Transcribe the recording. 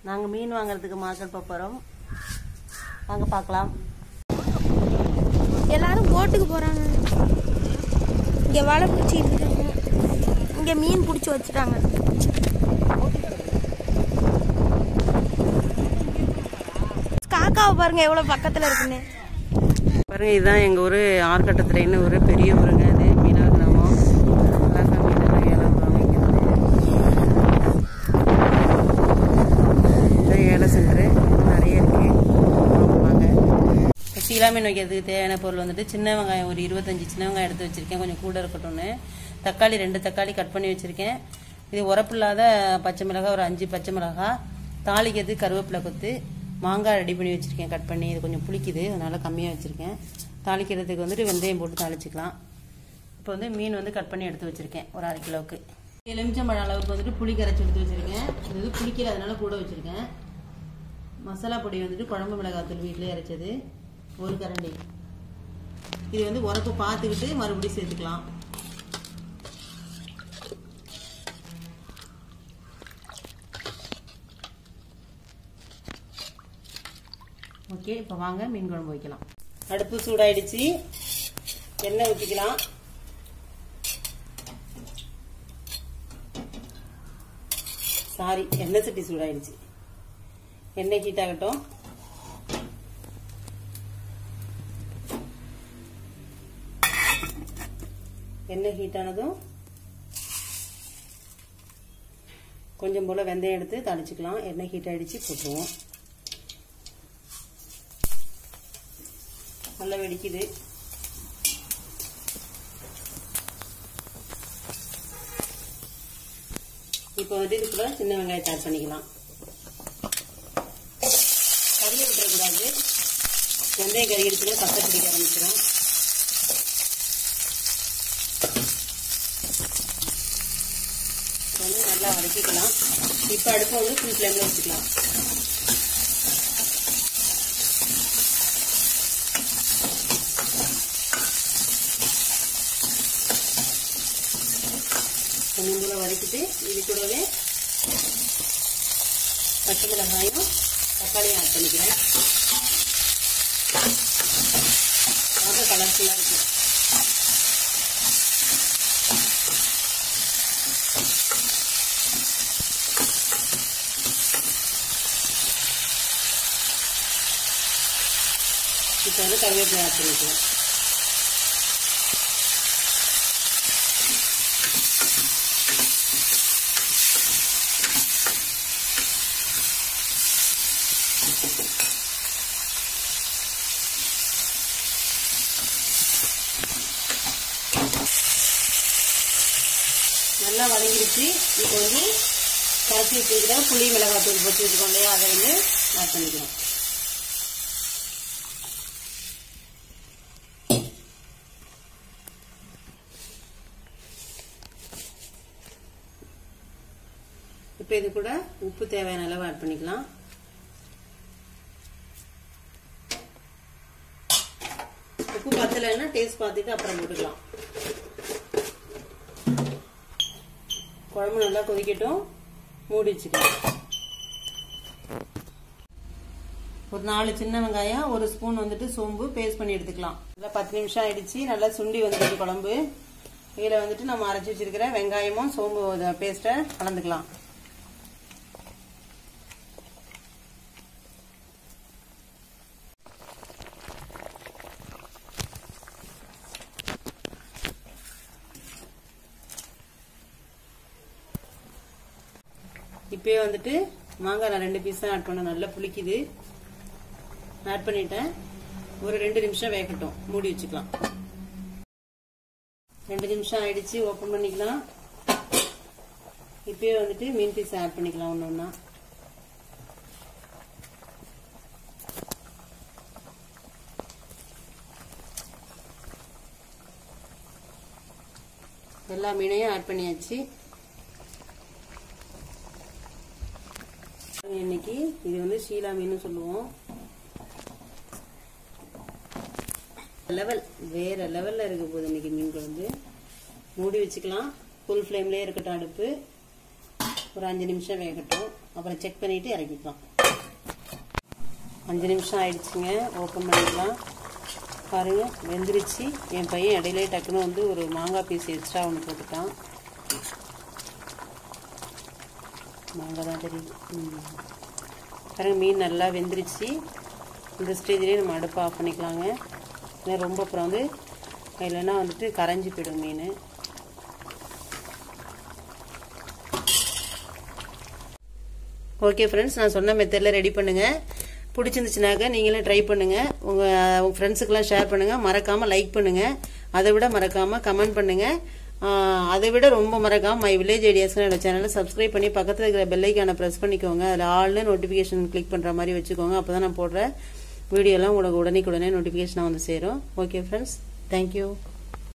நாங்கள் மீன் வாங்குறதுக்கு மார்க்கெட் போக போகிறோம் வாங்க பார்க்கலாம் எல்லாரும் போட்டுக்கு போறாங்க இங்க வலை பிடிச்சிட்டு இருக்காங்க இங்க மீன் பிடிச்சி வச்சுட்டாங்க காக்காவை பாருங்க எவ்வளவு பக்கத்துல இருக்குன்னு பாருங்க இதுதான் எங்கள் ஊர் ஆர்கட்டத்துறைன்னு ஒரு பெரிய ஊருங்க இது மீனவ கிராமம் அழகா மீனெல்லாம் ஏலம் வாங்கிக்கிறது இதான் ஏல சென்டரு நிறைய இருக்கு வாங்க சீலா மீன் வைக்கிறதுக்கு தேவையான பொருள் வந்துட்டு சின்ன வெங்காயம் ஒரு இருபத்தஞ்சி சின்ன வெங்காயம் எடுத்து வச்சிருக்கேன் கொஞ்சம் கூட இருக்கட்டும்னு தக்காளி ரெண்டு தக்காளி கட் பண்ணி வச்சிருக்கேன் இது உரப்பில்லாத பச்சை மிளகாய் ஒரு அஞ்சு பச்சை மிளகாய் தாளிக்கிறதுக்கு கருவேப்பிலை கொத்து மாங்காய் ரெடி பண்ணி வச்சிருக்கேன் கட் பண்ணி இது கொஞ்சம் புளிக்குது அதனால கம்மியாக வச்சிருக்கேன் தாளிக்கிறதுக்கு வந்துட்டு வெந்தயம் போட்டு தாளிச்சுக்கலாம் இப்போ வந்து மீன் வந்து கட் பண்ணி எடுத்து வச்சிருக்கேன் ஒரு அரை கிலோவுக்கு எலுமிச்சம்பழம் அளவுக்கு வந்துட்டு புளி கரைச்சி எடுத்து வச்சிருக்கேன் இது வந்து புளிக்கல அதனால கூட வச்சிருக்கேன் மசாலா பொடி வந்துட்டு குழம்பு மிளகாத்தூள் வீட்டிலே அரைச்சது ஒரு கரண்டி இது வந்து உரப்பு பார்த்துக்கிட்டு மறுபடியும் சேர்த்துக்கலாம் ஓகே இப்போ வாங்க மீன் குழம்பு வைக்கலாம் அடுப்பு சூடாயிடுச்சு எண்ணெய் ஊற்றிக்கலாம் சாரி எண்ணெய் சட்டி சூடாயிடுச்சு எண்ணெய் ஹீட் ஆகட்டும் எண்ணெய் ஹீட் ஆனதும் கொஞ்சம் போல வெந்தயம் எடுத்து தாளிச்சுக்கலாம் எண்ணெய் ஹீட் ஆயிடுச்சு போட்டுருவோம் நல்லா வெடிக்குது இப்போ வந்து இதுக்குள்ள சின்ன வெங்காயத்தை ஆட் பண்ணிக்கலாம் கறியை விட்டுறக்கூடாது வெந்தயம் கறிக்கிறதுக்குள்ள பச்சை பிடிக்க ஆரம்பிச்சிடும் வந்து நல்லா வதக்கிக்கலாம் இப்போ அடுப்பை வந்து ஃபுல் ஃப்ளேமில் வச்சுக்கலாம் கொஞ்சம் போல வதக்கிட்டு இது கூடவே பச்சை மிளகாயும் தக்காளியும் ஆட் பண்ணிக்கிறேன் பார்க்க கலர்ஃபுல்லாக இருக்கு இப்போ வந்து கருவேப்பிலை ஆட் பண்ணிக்கலாம் நல்லா வதங்கிடுச்சு இப்போ வந்து கரைச்சி வச்சுக்கிற புளி மிளகாத்தூள் போட்டு வச்சுக்கோம் இல்லையா அதை வந்து ஆட் பண்ணிக்கலாம் இப்போ இது கூட உப்பு தேவையான அளவு ஆட் பண்ணிக்கலாம் உப்பு பத்தலைன்னா டேஸ்ட் பார்த்துட்டு அப்புறம் போட்டுக்கலாம் குழம்பு நல்லா கொதிக்கட்டும் மூடி வச்சுக்கலாம் ஒரு நாலு சின்ன வெங்காயம் ஒரு ஸ்பூன் வந்துட்டு சோம்பு பேஸ்ட் பண்ணி எடுத்துக்கலாம் நல்லா பத்து நிமிஷம் ஆயிடுச்சு நல்லா சுண்டி வந்துடுச்சு குழம்பு இதில் வந்துட்டு நம்ம அரைச்சி வச்சிருக்கிற வெங்காயமும் சோம்பு பேஸ்ட்டை கலந்துக்கலாம் இப்பயே வந்துட்டு மாங்காய் நான் ரெண்டு பீஸ் தான் ஆட் பண்ண நல்லா புளிக்குது ஆட் பண்ணிட்டேன் ஒரு ரெண்டு நிமிஷம் வேகட்டும் மூடி வச்சுக்கலாம் ரெண்டு நிமிஷம் ஆயிடுச்சு ஓப்பன் பண்ணிக்கலாம் இப்பயே வந்துட்டு மீன் பீஸ் ஆட் பண்ணிக்கலாம் ஒன்று ஒன்றா எல்லா மீனையும் ஆட் பண்ணியாச்சு இன்னைக்கு இது வந்து ஷீலா மீன் சொல்லுவோம் லெவல் வேற லெவல்ல இருக்க போகுது இன்னைக்கு மீன் குழம்பு மூடி வச்சுக்கலாம் ஃபுல் ஃப்ளேம்லயே இருக்கட்டும் அடுப்பு ஒரு அஞ்சு நிமிஷம் வேகட்டும் அப்புறம் செக் பண்ணிட்டு இறக்கிக்கலாம் அஞ்சு நிமிஷம் ஆயிடுச்சுங்க ஓப்பன் பண்ணிக்கலாம் பாருங்க வெந்துருச்சு என் பையன் இடையிலே டக்குன்னு வந்து ஒரு மாங்காய் பீஸ் எக்ஸ்ட்ரா ஒன்று போட்டுட்டான் மாங்காய் தான் தெரியுது ம். பாருங்க மீன் நல்லா வெந்துருச்சு இந்த ஸ்டேஜ்லேயே நம்ம அடுப்பை ஆஃப் பண்ணிக்கலாங்க ஏன்னா ரொம்ப அப்புறம் வந்து இல்லைன்னா வந்துட்டு கரைஞ்சி போயிடும் மீன் ஓகே ஃப்ரெண்ட்ஸ் நான் சொன்ன மெத்தடில் ரெடி பண்ணுங்க பிடிச்சிருந்துச்சுனாக்க நீங்களும் ட்ரை பண்ணுங்க உங்க உங்க ஃப்ரெண்ட்ஸுக்கெல்லாம் ஷேர் பண்ணுங்க மறக்காம லைக் பண்ணுங்க அதை விட மறக்காம கமெண்ட் பண்ணுங்க ஆஹ் அதை விட ரொம்ப மறக்காம மை வில்லேஜ் ஐடியாஸ் என்னோட சேனலை சப்ஸ்கிரைப் பண்ணி பக்கத்தில் இருக்கிற பெல்லைக்கான ப்ரெஸ் பண்ணிக்கோங்க அதில் ஆல்னு நோட்டிஃபிகேஷன் கிளிக் பண்ணுற மாதிரி வச்சுக்கோங்க அப்போ தான் நான் போடுற வீடியோலாம் உங்களுக்கு உடனே உடனே நோட்டிஃபிகேஷனாக வந்து சேரும் ஓகே ஃப்ரெண்ட்ஸ் தேங்க்யூ